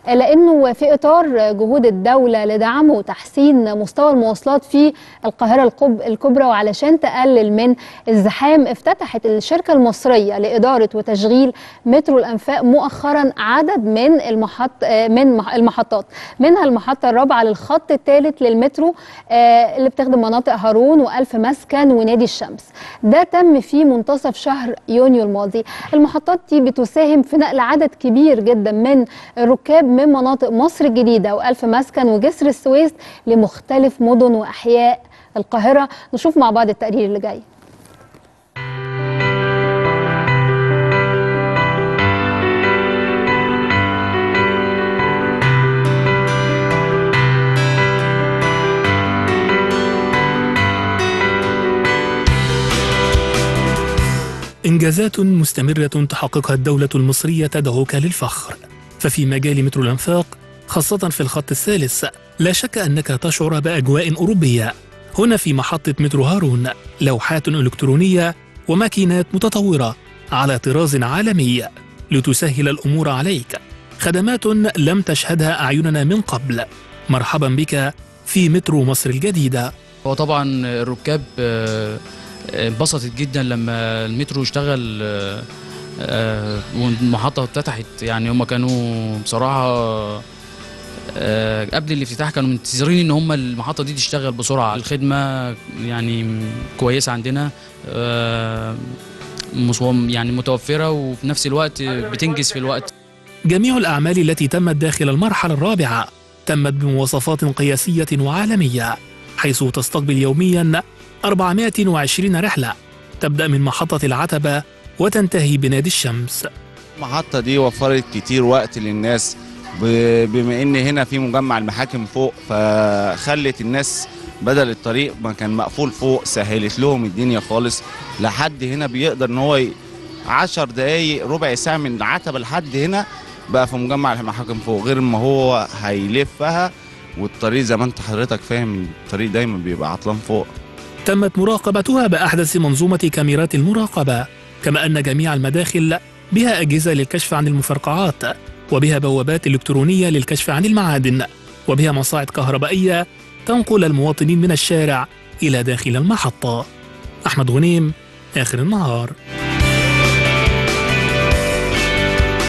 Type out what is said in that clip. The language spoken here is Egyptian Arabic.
لانه في اطار جهود الدوله لدعم وتحسين مستوى المواصلات في القاهره الكبرى وعلشان تقلل من الزحام افتتحت الشركه المصريه لاداره وتشغيل مترو الانفاق مؤخرا عدد من المحط من المحطات منها المحطه الرابعه للخط الثالث للمترو اللي بتخدم مناطق هارون والف مسكن ونادي الشمس ده تم في منتصف شهر يونيو الماضي المحطات دي بتساهم في نقل عدد كبير جدا من الركاب من مناطق مصر الجديده والف مسكن وجسر السويس لمختلف مدن واحياء القاهره نشوف مع بعض التقرير اللي جاي إنجازات مستمرة تحققها الدولة المصرية تدعوك للفخر ففي مجال مترو الأنفاق خاصة في الخط الثالث لا شك أنك تشعر بأجواء أوروبية هنا في محطة مترو هارون لوحات إلكترونية وماكينات متطورة على طراز عالمي لتسهل الأمور عليك خدمات لم تشهدها أعيننا من قبل مرحبا بك في مترو مصر الجديدة وطبعا الركاب انبسطت جدا لما المترو اشتغل والمحطه اتفتحت يعني هم كانوا بصراحه قبل الافتتاح كانوا منتظرين ان هم المحطه دي تشتغل بسرعه الخدمه يعني كويسه عندنا يعني متوفره وفي نفس الوقت بتنجز في الوقت جميع الاعمال التي تمت داخل المرحله الرابعه تمت بمواصفات قياسيه وعالميه حيث تستقبل يوميا 420 رحلة تبدأ من محطة العتبة وتنتهي بنادي الشمس المحطة دي وفرت كتير وقت للناس بما ان هنا في مجمع المحاكم فوق فخلت الناس بدل الطريق ما كان مقفول فوق سهلت لهم الدنيا خالص لحد هنا بيقدر ان هو 10 دقايق ربع ساعة من العتبة لحد هنا بقى في مجمع المحاكم فوق غير ما هو هيلفها والطريق زي ما انت حضرتك فاهم الطريق دايما بيبقى عطلان فوق تمت مراقبتها بأحدث منظومة كاميرات المراقبة كما أن جميع المداخل بها أجهزة للكشف عن المفرقعات وبها بوابات إلكترونية للكشف عن المعادن وبها مصاعد كهربائية تنقل المواطنين من الشارع إلى داخل المحطة أحمد غنيم آخر النهار